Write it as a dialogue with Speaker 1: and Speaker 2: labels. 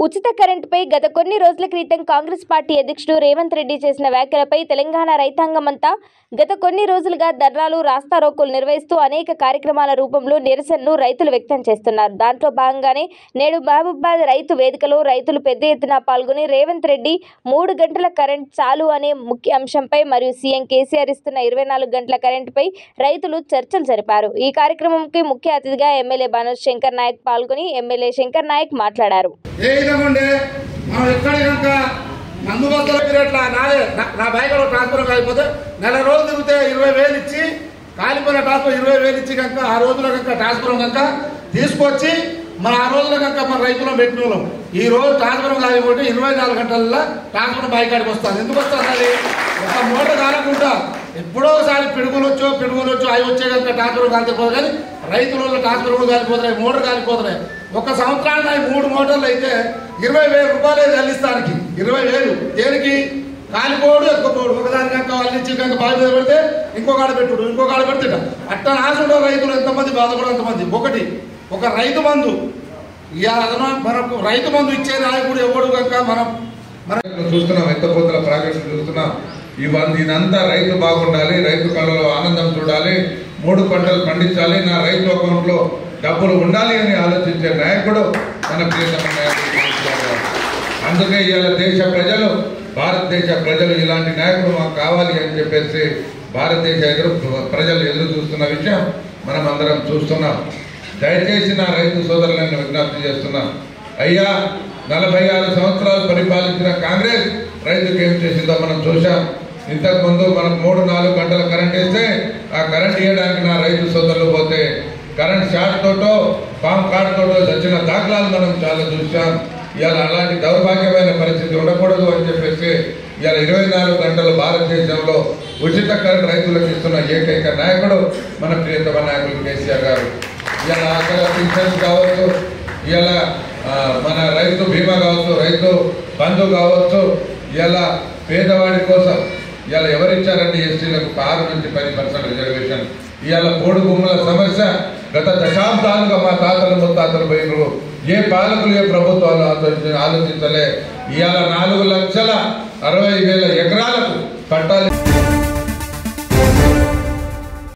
Speaker 1: ఉచిత కరెంటుపై గత కొన్ని రోజుల క్రితం కాంగ్రెస్ పార్టీ అధ్యక్షుడు రేవంత్ రెడ్డి చేసిన వ్యాఖ్యలపై తెలంగాణ రైతాంగమంతా గత కొన్ని రోజులుగా ధర్నాలు రాస్తారోకోలు నిర్వహిస్తూ అనేక కార్యక్రమాల రూపంలో నిరసనలు రైతులు వ్యక్తం చేస్తున్నారు దాంట్లో భాగంగానే నేడు మహబూబాద్ రైతు వేదికలో రైతులు పెద్ద ఎత్తున పాల్గొని రేవంత్ రెడ్డి మూడు గంటల కరెంట్ చాలు అనే ముఖ్య అంశంపై మరియు సీఎం కేసీఆర్ ఇస్తున్న ఇరవై నాలుగు గంటల కరెంటుపై రైతులు చర్చలు జరిపారు ఈ కార్యక్రమంకి ముఖ్య అతిథిగా ఎమ్మెల్యే బానోజ్ శంకర్ నాయక్ పాల్గొని ఎమ్మెల్యే శంకర్ నాయక్ మాట్లాడారు
Speaker 2: ఏ విధంగా ఉండే మనం ఎక్కడ కనుక మందు బద్దల పీరియడ్లా నాదే నా- నా బైక్ ట్రాన్స్ఫర్ అయిపోతే నెల రోజులు తిరిగితే ఇరవై వేలు ఇచ్చి కాలిపోయిన ట్రాన్స్ఫర్ ఇరవై వేలు ఇచ్చి కనుక ఆ రోజుల కనుక ట్రాన్స్ఫర్ కనుక తీసుకొచ్చి మన ఆ రోజుల కనుక మన రైతులను పెట్టిన వాళ్ళం ఈ రోజు ట్రాన్స్ఫర్ కాలిపోతే ఇరవై నాలుగు గంటల్లో ట్రాన్స్ఫర్ బైక్ కాడికి వస్తుంది ఎందుకు వస్తుంది అది ఒక మోటార్ కాలకుండా ఎప్పుడో ఒకసారి పిడుగులు వచ్చో పిడుగులు వచ్చో అవి వచ్చే కనుక ట్రాన్స్ఫర్ కాలిపోదు కానీ రైతుల వల్ల ట్రాన్స్ఫర్ కూడా కాలిపోతున్నాయి మోటార్ కాలిపోతున్నాయి ఒక సంవత్సరానికి అవి మూడు మోటార్లు అయితే ఇరవై వేల రూపాయలు చెల్లిస్తానికి ఇరవై వేలు దేనికి కాలిపోడు ఎక్కుపోడు ఒకదాని కనుక వాళ్ళు ఇచ్చి కనుక బావి మీద పెడితే ఇంకొక ఆడ పెట్టుడు ఇంకొక ఆడ పెడితే అట్ట నాసుడు రైతులు ఎంతమంది బాధపడు ఎంతమంది ఒకటి ఒక రైతు బంధు ఇవాళ అదన మనకు రైతు బంధు ఇచ్చే నాయకుడు ఎవడు కనుక మనం మన
Speaker 3: చూస్తున్నాం ఎత్తపోతల ప్రాజెక్టు చూస్తున్నాం ఇవన్నీ ఇదంతా రైతు బాగుండాలి రైతు కళ్ళలో ఆనందం చూడాలి మూడు పంటలు పండించాలి నా రైతు అకౌంట్లో డబ్బులు ఉండాలి అని ఆలోచించే నాయకుడు మన ప్రియతమ నాయకుడు కేసీఆర్ గారు. అందుకే ఇవాళ దేశ ప్రజలు భారతదేశ ప్రజలు ఇలాంటి నాయకుడు మాకు కావాలి అని చెప్పేసి భారతదేశ ఎదురు ప్రజలు ఎదురు చూస్తున్న విషయం మనం అందరం చూస్తున్నాం దయచేసి నా రైతు సోదరులను విజ్ఞప్తి చేస్తున్నాం అయ్యా నలభై ఆరు సంవత్సరాలు పరిపాలించిన కాంగ్రెస్ రైతుకు ఏం చేసిందో మనం చూసాం ఇంతకు ముందు మనం మూడు నాలుగు గంటల కరెంట్ వేస్తే ఆ కరెంట్ ఇవ్వడానికి నా రైతు సోదరులు పోతే కరెంట్ షార్ట్ తోటో పామ్ కార్డ్ తోటో వచ్చిన దాఖలాలు మనం చాలా చూసాం ఇవాళ అలాంటి దౌర్భాగ్యమైన పరిస్థితి ఉండకూడదు అని చెప్పేసి ఇవాళ ఇరవై నాలుగు గంటలు భారతదేశంలో ఉచిత కరెంట్ రైతులకు ఇస్తున్న ఏకైక నాయకుడు మన ప్రియతమ నాయకుడు కేసీఆర్ గారు ఇవాళ అక్కడ పింఛన్స్ కావచ్చు ఇవాళ ఆ, మన రైతు బీమా కావచ్చు రైతు బంధు కావచ్చు ఇలా పేదవాడి కోసం ఇవాళ ఎవరిచ్చారండి ఎస్టీలకు ఆరు నుంచి పది పర్సెంట్ రిజర్వేషన్ ఇవాళ మూడు భూముల సమస్య గత దశాబ్దాలుగా మా తాతలు ముత్తాతలు పోయినరు ఏ పాలకులు ఏ ప్రభుత్వాలు ఆలోచించ ఆలోచించలే ఇవాళ నాలుగు లక్షల అరవై వేల ఎకరాలకు పట్టాలి